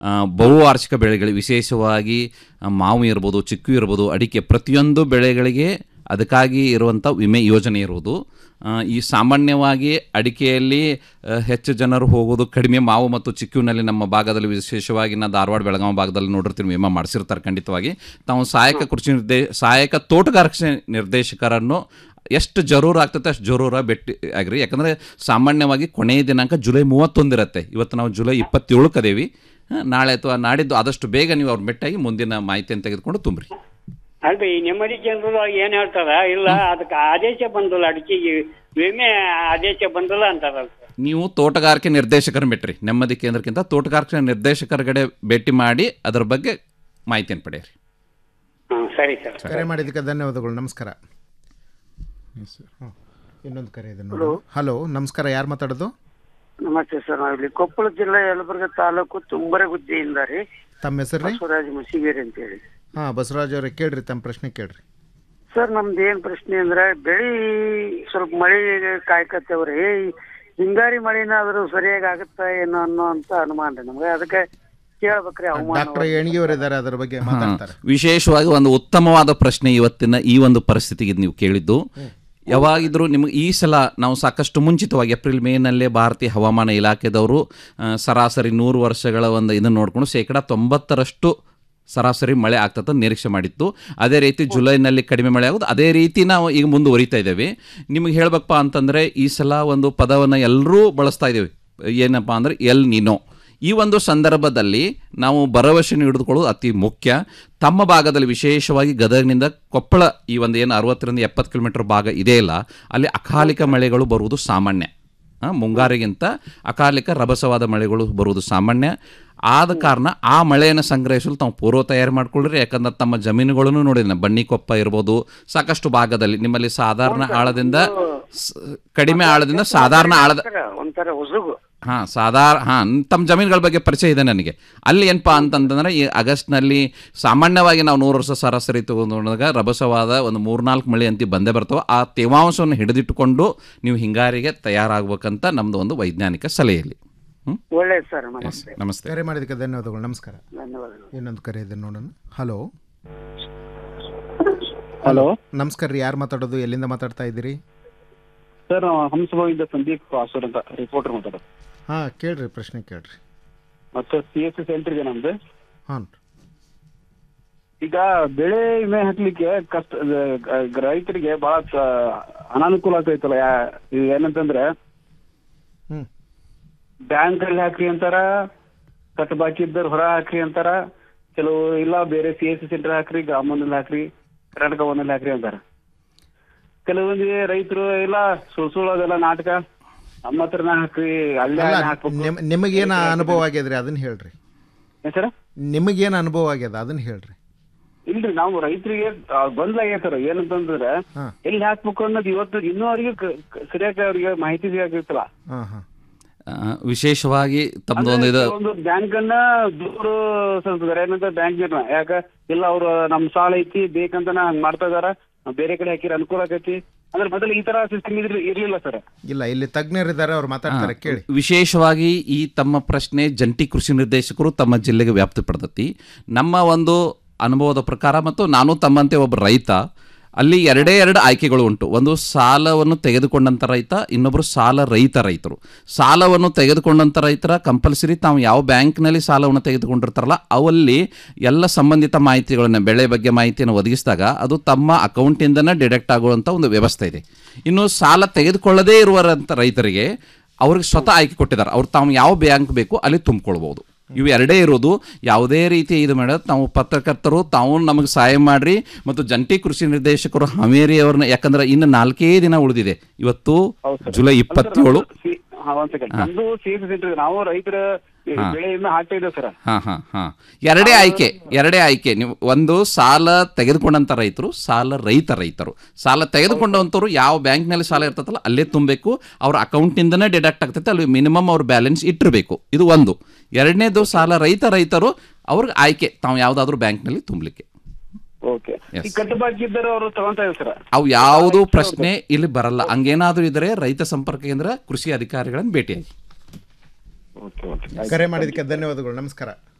ಆ, ಬಹುವಾರ್ಷಿಕ ಬೆಳೆಗಳು ವಿಶೇಷವಾಗಿ ಆ, ಮಾವು ಇರ್ಬೋದು ಚಿಕ್ಕು ಇರ್ಬೋದು ಅಡಿಕೆ ಪ್ರತಿಯೊಂದು ಬೆಳೆಗಳಿಗೆ ಅದಕ್ಕಾಗಿ ಇರುವಂಥ ವಿಮೆ ಯೋಜನೆ ಇರುವುದು ಆ, ಈ ಸಾಮಾನ್ಯವಾಗಿ ಅಡಿಕೆಯಲ್ಲಿ ಆ, ಹೆಚ್ಚು ಜನರು ಹೋಗೋದು ಕಡಿಮೆ ಮಾವು ಮತ್ತು ಚಿಕ್ಕುವಿನಲ್ಲಿ ನಮ್ಮ ಭಾಗದಲ್ಲಿ ವಿಶೇಷವಾಗಿ ನಾ ಧಾರವಾಡ ಬೆಳಗಾವಿ ಭಾಗದಲ್ಲಿ ನೋಡಿರ್ತೀನಿ ವಿಮೆ ಮಾಡಿಸಿರ್ತಾರೆ ಖಂಡಿತವಾಗಿ ತಾವು ಸಹಾಯಕ ಕೃಷಿ ನಿರ್ದೇ ಸಹಾಯಕ ತೋಟಗಾರಿಕೆ ನಿರ್ದೇಶಕರನ್ನು ಎಷ್ಟು ಜರೂರು ಆಗ್ತದೆ ಅಷ್ಟು ಜರೂರ ಭೇಟಿ ಆಗ್ರಿ ಯಾಕಂದರೆ ಸಾಮಾನ್ಯವಾಗಿ ಕೊನೆಯ ದಿನಾಂಕ ಜುಲೈ ಮೂವತ್ತೊಂದಿರುತ್ತೆ ಇವತ್ತು ನಾವು ಜುಲೈ ಇಪ್ಪತ್ತೇಳಕ್ಕೆ ಅದೇವಿ ಆ, ನಾಳೆ ಅಥವಾ ನಾಡಿದ್ದು ಆದಷ್ಟು ಬೇಗ ನೀವು ಅವ್ರ ಭೇಟಿಯಾಗಿ ಮುಂದಿನ ಮಾಹಿತಿಯನ್ನು ತೆಗೆದುಕೊಂಡು ತುಂಬ್ರಿ ಅಲ್ರಿ ಈ ನೆಮ್ಮದಿ ಜನರು ಏನ್ ಹೇಳ್ತಾರ ಇಲ್ಲ ಅದಕ್ಕೆ ಆದೇಶ ಬಂದಲ್ಲ ಅಡಿಕೆಗೆ ವಿಮೆ ಆದೇಶ ಬಂದಲ್ಲ ಅಂತಾರಲ್ಲ ನೀವು ತೋಟಗಾರಿಕೆ ನಿರ್ದೇಶಕರ ಬಿಟ್ರಿ ನೆಮ್ಮದಿ ಕೇಂದ್ರಕ್ಕಿಂತ ತೋಟಗಾರಿಕೆ ನಿರ್ದೇಶಕರ ಕಡೆ ಭೇಟಿ ಮಾಡಿ ಅದರ ಬಗ್ಗೆ ಮಾಹಿತಿಯನ್ನು ಪಡೆಯಿರಿ ಹ್ಮ್ ಸರಿ ಸರ್ ಕರೆ ಮಾಡಿದ್ದಕ್ಕೆ ಧನ್ಯವಾದಗಳು ನಮಸ್ಕಾರ ಹ್ಮ್. ಇನ್ನೊಂದು ಕರೆ ಇದೆ ನೋಡಿ ಹಲೋ ನಮಸ್ಕಾರ ಯಾರು ಮಾತಾಡೋದು ನಮಸ್ತೆ ಸರ್ ನಾವು ಇಲ್ಲಿ ಕೊಪ್ಪಳ ಜಿಲ್ಲೆ ಯಲಬುರ್ಗ ತಾಲೂಕು ತುಂಬರಗುದ್ದಿಯಿಂದ ರೀ ತಮ್ಮ ಹೆಸರು ರೀ ಬಸವರಾಜ್ ಮುಸಿಗೇರಿ ಅಂತೇಳಿ ಹಾಂ ಬಸವರಾಜ್ ಅವರೇ ಕೇಳ್ರಿ ತಮ್ಮ ಪ್ರಶ್ನೆ ಕೇಳ್ರಿ ಸರ್ ನಮ್ದು ಏನ್ ಪ್ರಶ್ನೆ ಅಂದ್ರೆ ಬೆಳಿ ಸ್ವಲ್ಪ ಮಳೆ ಕಾಯ್ಕತ್ತೇವ್ರಿ ಹಿಂಗಾರಿ ಮಳಿನಾದ್ರೂ ಸರಿಯಾಗಿ ಆಗುತ್ತಾ ಏನೋ ಅನ್ನೋ ಅಂತ ಅನುಮಾನ ರೀ ನಮ್ಗೆ ಅದಕ್ಕೆ ಕೇಳ್ಬೇಕ್ರಿ ಹವಾಮಾನ ಡಾಕ್ಟರ್ ಎಣಿಗೆಯವರು ಇದ್ದಾರೆ ಅದರ ಬಗ್ಗೆ ಮಾತಾಡ್ತಾರೆ ವಿಶೇಷವಾಗಿ ಒಂದು ಉತ್ತಮವಾದ ಪ್ರಶ್ನೆ ಇವತ್ತಿನ ಈ ಒಂದು ಪರಿಸ್ಥಿತಿಗೆ ನೀವು ಕೇಳಿದ್ದು ಯಾವಾಗಿದ್ರೂ ನಿಮಗೆ ಈ ಸಲ ನಾವು ಸಾಕಷ್ಟು ಮುಂಚಿತವಾಗಿ ಏಪ್ರಿಲ್ ಮೇನಲ್ಲೇ ಭಾರತೀಯ ಹವಾಮಾನ ಇಲಾಖೆದವರು ಆ, ಸರಾಸರಿ ನೂರು ವರ್ಷಗಳ ಒಂದು ಇದನ್ನು ನೋಡಿಕೊಂಡು ಶೇಕಡ ತೊಂಬತ್ತರಷ್ಟು ಸರಾಸರಿ ಮಳೆ ಆಗ್ತದೆ ನಿರೀಕ್ಷೆ ಮಾಡಿತ್ತು ಅದೇ ರೀತಿ ಜುಲೈನಲ್ಲಿ ಕಡಿಮೆ ಮಳೆ ಆಗೋದು ಅದೇ ರೀತಿ ನಾವು ಈಗ ಮುಂದುವರಿತಾ ಇದ್ದೇವೆ ನಿಮಗೆ ಹೇಳ್ಬೇಕಪ್ಪ ಅಂತಂದರೆ ಈ ಸಲ ಒಂದು ಪದವನ್ನು ಎಲ್ಲರೂ ಬಳಸ್ತಾ ಇದ್ದೇವೆ ಏನಪ್ಪ ಅಂದರೆ ಎಲ್ ನಿನೋ ಈ ಒಂದು ಸಂದರ್ಭದಲ್ಲಿ ನಾವು ಭರವಸೆ ಹಿಡಿದುಕೊಳ್ಳೋದು ಅತಿ ಮುಖ್ಯ ತಮ್ಮ ಭಾಗದಲ್ಲಿ ವಿಶೇಷವಾಗಿ ಗದಗಿನಿಂದ ಕೊಪ್ಪಳ ಈ ಒಂದು ಏನು ಅರವತ್ತರಿಂದ ಎಪ್ಪತ್ತು ಕಿಲೋಮೀಟರ್ ಭಾಗ ಇದೆಯಲ್ಲ ಅಲ್ಲಿ ಅಕಾಲಿಕ ಮಳೆಗಳು ಬರುವುದು ಸಾಮಾನ್ಯ ಆ, ಮುಂಗಾರಿಗಿಂತ ಅಕಾಲಿಕ ರಭಸವಾದ ಮಳೆಗಳು ಬರುವುದು ಸಾಮಾನ್ಯ ಆದ ಕಾರಣ ಆ ಮಳೆಯನ್ನು ಸಂಗ್ರಹಿಸಲು ತಾವು ಪೂರ್ವ ತಯಾರಿ ಮಾಡ್ಕೊಳ್ಳ್ರಿ ಯಾಕಂದ್ರೆ ತಮ್ಮ ಜಮೀನುಗಳನ್ನು ನೋಡಿದ್ರೆ ಬನ್ನಿಕೊಪ್ಪ ಇರ್ಬೋದು ಸಾಕಷ್ಟು ಭಾಗದಲ್ಲಿ ನಿಮ್ಮಲ್ಲಿ ಸಾಧಾರಣ ಆಳದಿಂದ ಸ- ಕಡಿಮೆ ಆಳದಿಂದ ಸಾಧಾರಣ ಆಳದ ಒಂಥರ- ಒಂಥರ ಉಸುಗು ಹಾಂ ಸಾಧಾರ ಹಾಂ ತಮ್ಮ ಜಮೀನುಗಳ ಬಗ್ಗೆ ಪರಿಚಯ ಇದೆ ನನಗೆ ಅಲ್ಲಿ ಏನಪ್ಪ ಅಂತಂತಂದ್ರೆ ಈ ಆಗಸ್ಟ್ನಲ್ಲಿ ಸಾಮಾನ್ಯವಾಗಿ ನಾವು ನೂರು ವರ್ಷ ಸರಾಸರಿ ತಗೊಂಡಾಗ ರಭಸವಾದ ಒಂದು ಮೂರ್ನಾಲ್ಕು ಮಳೆ ಅಂತ ಬಂದೇ ಬರ್ತವೆ ಆ ತೇವಾಂಶವನ್ನು ಹಿಡಿದಿಟ್ಟುಕೊಂಡು ನೀವು ಹಿಂಗಾರಿಗೆ ತಯಾರಾಗಬೇಕಂತ ನಮ್ಮದು ಒಂದು ವೈಜ್ಞಾನಿಕ ಸಲಹೆಯಲ್ಲಿ ಹ್ಞೂ ಒಳ್ಳೇದು ಸರ್ ನಮಸ್ತೆ ನಮಸ್ತೆ ಕರೆ ಮಾಡಿದ್ದಕ್ಕೆ ಧನ್ಯವಾದಗಳು ನಮಸ್ಕಾರ ಧನ್ಯವಾದಗಳು ಇನ್ನೊಂದು ಕರೆ ಇದೆ ನೋಡೋಣ ಹಲೋ ಹಲೋ ನಮಸ್ಕಾರ ರೀ ಯಾರು ಮಾತಾಡೋದು ಎಲ್ಲಿಂದ ಮಾತಾಡ್ತಾ ಇದ್ದೀರಿ ಸರ್ ನಾವು ಹಂಸಭವಿಂದ ಸಂದೀಪ್ ಆಸೂರ್ ಅಂತ ರಿಪೋರ್ಟರ್ ಮಾತಾಡೋದು ಹಾಂ ಕೇಳ್ರಿ ಪ್ರಶ್ನೆ ಕೇಳ್ರಿ ಮತ್ತೆ ಸಿ ಎಸ್ ಸಿ ಸೆಂಟರ್ ಇದೆ ನಮ್ದು ಹಾಂ ಈಗ ಬೆಳೆ ವಿಮೆ ಹಾಕ್ಲಿಕ್ಕೆ ಕಷ್ಟ ಅಹ್, ರೈತರಿಗೆ ಬಹಳ ತ- ಅನಾನುಕೂಲ ಆಗ್ತೈತಲ್ಲ ಯಾ- ಇದು ಏನಂತಂದ್ರೆ ಹ್ಮ್. ಬ್ಯಾಂಕ್ ಅಲ್ಲಿ ಹಾಕ್ರಿ ಅಂತಾರ ಕಟ್ ಬಾಕಿ ಇದ್ದವ್ರು ಹೊರ ಹಾಕ್ರಿ ಅಂತಾರ ಕೆಲವು ಇಲ್ಲ ಬೇರೆ ಸಿ ಎಸ್ ಸಿ ಸೆಂಟರ್ ಹಾಕ್ರಿ ಗ್ರಾಮದಲ್ಲಿ ಹಾಕ್ರಿ ಕರ್ನಾಟಕ ಒನಲ್ಲಿ ಹಾಕ್ರಿ ಅಂತಾರ ಕೆಲವೊಂದು ರೈತರು ಇಲ್ಲ ಸುಳ್ ಸುಳ್ಳು ಅದೆಲ್ಲ ನಾಟಕ ನಮ್ಮ ಹತ್ರನ ಹಾಕ್ರಿ ಅಲ್ಲೇ ಅಲ್ಲ ಹಾಕ್ಬೇಕು ನಿಮ್- ನಿಮಗೇನು ಅನುಭವ ಆಗ್ಯದ್ರಿ ಅದನ್ನ ಹೇಳ್ರಿ ಏನ್ ಸರ್ ನಿಮಗೇನು ಅನುಭವ ಆಗ್ಯದ ಅದನ್ನ ಹೇಳ್ರಿ ಇಲ್ರಿ ನಾವು ರೈತರಿಗೆ ಗೊಂದಲ ಆಗೈತಾರ ಏನಂತಂದ್ರೆ ಹಾ. ಎಲ್ಲಿ ಹಾಕ್ಬೇಕು ಅನ್ನೋದು ಇವತ್ತು ಇನ್ನೂ ಅವ್ರಿಗೆ ಕ- ಕ- ಸರಿಯಾಗಿ ಅವ್ರಿಗೆ ಮಾಹಿತಿ ಸಿಗಾಕಿರ್ತಲ್ಲ ಹಾಂ ಹಾಂ ಆ, ವಿಶೇಷವಾಗಿ ತಮ್ಮದು ಒಂದು ಇದು ಒಂದು ಬ್ಯಾಂಕ್ ಅನ್ನ ದೂರು ಸಲ್ಲಿಸಿದಾರೆ ಏನಂತ ಬ್ಯಾಂಕ್ ಯಾಕ ಇಲ್ಲ ಅವ್ರು ನಮ್ ಸಾಲ ಐತಿ ಬೇಕಂತ ಹಂಗ್ ಮಾಡ್ತಾ ಇದಾರ ನಾವ್ ಬೇರೆ ಕಡೆ ಹಾಕಿರ ಅನುಕೂಲ ಆಗೈತಿ ಅಂದ್ರೆ ಮೊದಲು ಈ ತರ ಸಿಸ್ಟಮ್ ಇದ್ರ ಇರ್ಲಿಲ್ಲ ಸರ್ ಇಲ್ಲ ಇಲ್ಲಿ ತಜ್ಞರಿದ್ದಾರೆ ಅವ್ರು ಮಾತಾಡ್ತಾರೆ ಕೇಳಿ ವಿಶೇಷವಾಗಿ ಈ ತಮ್ಮ ಪ್ರಶ್ನೆ ಜಂಟಿ ಕೃಷಿ ನಿರ್ದೇಶಕರು ತಮ್ಮ ಜಿಲ್ಲೆಗೆ ವ್ಯಾಪ್ತಿ ಪಡೆದತಿ ನಮ್ಮ ಒಂದು ಅನುಭವದ ಪ್ರಕಾರ ಮತ್ತು ನಾನು ತಮ್ಮಂತೆ ಒಬ್ಬ ರೈತ ಅಲ್ಲಿ ಎರಡೇ ಎರಡು ಆಯ್ಕೆಗಳು ಉಂಟು ಒಂದು ಸಾಲವನ್ನು ತೆಗೆದುಕೊಂಡಂಥ ರೈತ ಇನ್ನೊಬ್ಬರು ಸಾಲ ರಹಿತ ರೈತರು ಸಾಲವನ್ನು ತೆಗೆದುಕೊಂಡಂಥ ರೈತರ ಕಂಪಲ್ಸರಿ ತಾವು ಯಾವ ಬ್ಯಾಂಕ್ನಲ್ಲಿ ಸಾಲವನ್ನು ತೆಗೆದುಕೊಂಡಿರ್ತಾರಲ್ಲ ಅವಲ್ಲಿ ಎಲ್ಲ ಸಂಬಂಧಿತ ಮಾಹಿತಿಗಳನ್ನು ಬೆಳೆ ಬಗ್ಗೆ ಮಾಹಿತಿಯನ್ನು ಒದಗಿಸಿದಾಗ ಅದು ತಮ್ಮ ಅಕೌಂಟಿಂದನೇ ಡಿಡಕ್ಟ್ ಆಗುವಂಥ ಒಂದು ವ್ಯವಸ್ಥೆ ಇದೆ ಇನ್ನು ಸಾಲ ತೆಗೆದುಕೊಳ್ಳದೇ ಇರುವಂಥ ರೈತರಿಗೆ ಅವ್ರಿಗೆ ಸ್ವತಃ ಆಯ್ಕೆ ಕೊಟ್ಟಿದ್ದಾರೆ ಅವ್ರು ತಾವು ಯಾವ ಬ್ಯಾಂಕ್ ಬೇಕು ಅಲ್ಲಿ ತುಂಬಿಕೊಳ್ಬೋದು ಇವು ಎರಡೇ ಇರೋದು ಯಾವುದೇ ರೀತಿ ಇದು ಮಾಡೋದು ನಾವು ಪತ್ರಕರ್ತರು ತಾವು ನಮಗೆ ಸಹಾಯ ಮಾಡ್ರಿ ಮತ್ತು ಜಂಟಿ ಕೃಷಿ ನಿರ್ದೇಶಕರು ಹಾವೇರಿ ಅವ್ರನ್ನ ಯಾಕಂದ್ರೆ ಇನ್ನು ನಾಲ್ಕೇ ದಿನ ಉಳಿದಿದೆ ಇವತ್ತು ಜುಲೈ ಇಪ್ಪತ್ತೇಳು ಹಾ ಒಂದ್ ಸೆಕೆಂಡ್ ನಮ್ದು ಸಿ ಎಸ್ ಸೆಂಟರ್ ನಾವು ರೈತರ ಹಾ. ಬೆಳೆ ವಿಮೆ ಹಾಕ್ತಾ ಇದ್ದೇವೆ ಸರ್ ಹಾಂ ಹಾಂ ಹಾಂ ಎರಡೇ ಆಯ್ಕೆ ಎರಡೇ ಆಯ್ಕೆ ನೀವು ಒಂದು ಸಾಲ ತೆಗೆದುಕೊಂಡಂಥ ರೈತರು ಸಾಲ ರಹಿತ ರೈತರು ಸಾಲ ತೆಗೆದುಕೊಂಡಂಥವ್ರು ಯಾವ ಬ್ಯಾಂಕ್ನಲ್ಲಿ ಸಾಲ ಇರ್ತದಲ್ಲ ಅಲ್ಲೇ ತುಂಬಬೇಕು ಅವ್ರ ಅಕೌಂಟಿಂದನೇ ಡಿಡಕ್ಟ್ ಆಗ್ತೈತೆ ಅಲ್ಲಿ ಮಿನಿಮಮ್ ಅವ್ರ ಬ್ಯಾಲೆನ್ಸ್ ಇಟ್ಟಿರಬೇಕು ಇದು ಒಂದು ಎರಡನೇದು ಸಾಲ ರಹಿತ ರೈತರು ಅವ್ರಿಗೆ ಆಯ್ಕೆ ತಾವು ಯಾವುದಾದ್ರೂ ಬ್ಯಾಂಕ್ನಲ್ಲಿ ತುಂಬಲಿಕ್ಕೆ ಓಕೆ Yes. ಈ ಕಟ್ಟು ಬಾಕಿ ಇದ್ದರು ಅವರು ತಗೊಂತಾ ಇದ್ದಾರೆ ಸರ್ ಅವು ಯಾವುದು ಪ್ರಶ್ನೆ ಇಲ್ಲಿ ಬರಲ್ಲ ಹಂಗೇನಾದ್ರೂ ಇದ್ರೆ ರೈತ ಸಂಪರ್ಕ ಕೇಂದ್ರ ಕೃಷಿ ಅಧಿಕಾರಿಗಳನ್ನು ಭೇಟಿಯಾಗಿ ಓಕೆ ಓಕೆ ಕರೆ ಮಾಡಿದ್ದಕ್ಕೆ ಧನ್ಯವಾದಗಳು ನಮಸ್ಕಾರ